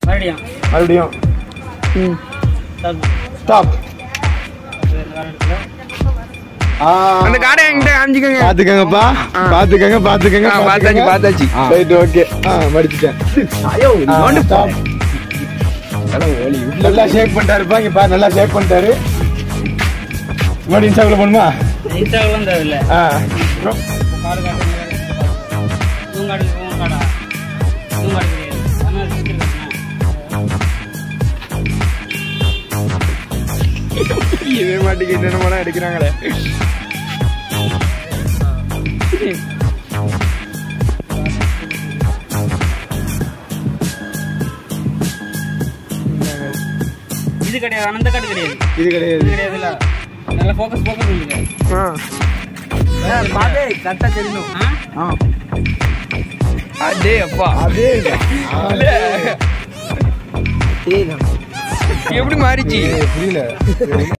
மறுபடியும் மறுபடியும் start. Stop வேற கார்டு எடுத்துக்க. அந்த காடை என்கிட்ட காமிச்சிக்கோங்க பாத்துக்கங்கப்பா பாத்துக்கங்க பாத்துக்கங்க ஆ, பார்த்தாச்சு, பார்த்தாச்சு. ஆ. ரைட் ஓகே ஆ மடிச்சிட்டேன் நோண்டு ஸ்டாப் நல்லா ஷேக் பண்ணிட்டாருப்பா இங்க பாரு நல்லா ஷேக் பண்ணிட்டாரு மறுபடியும் இன்ஸ்டாக்குள்ள போகணுமா இன்ஸ்டாகிராம் தேவையில்ல ஆ கார்டு காட்டு உங்க கார்டு உங்க கார்டா உங்க கார்டு கிடையாது ஆனால் sticker காட்டுனா. இதே மாட்டுக்கு என்னென்ன எடுக்கிறாங்களே இது கிடையாது அந்த கார்டு கிடையாது இது கிடையாது இது கிடையாதுல்ல நல்லா ஃபோக்கஸ் ஃபோக்கஸ் பண்ணுங்க கரெக்டா தெரியணும் ஆ அதே அப்பா அதே எப்படி மாறிச்சு புரியல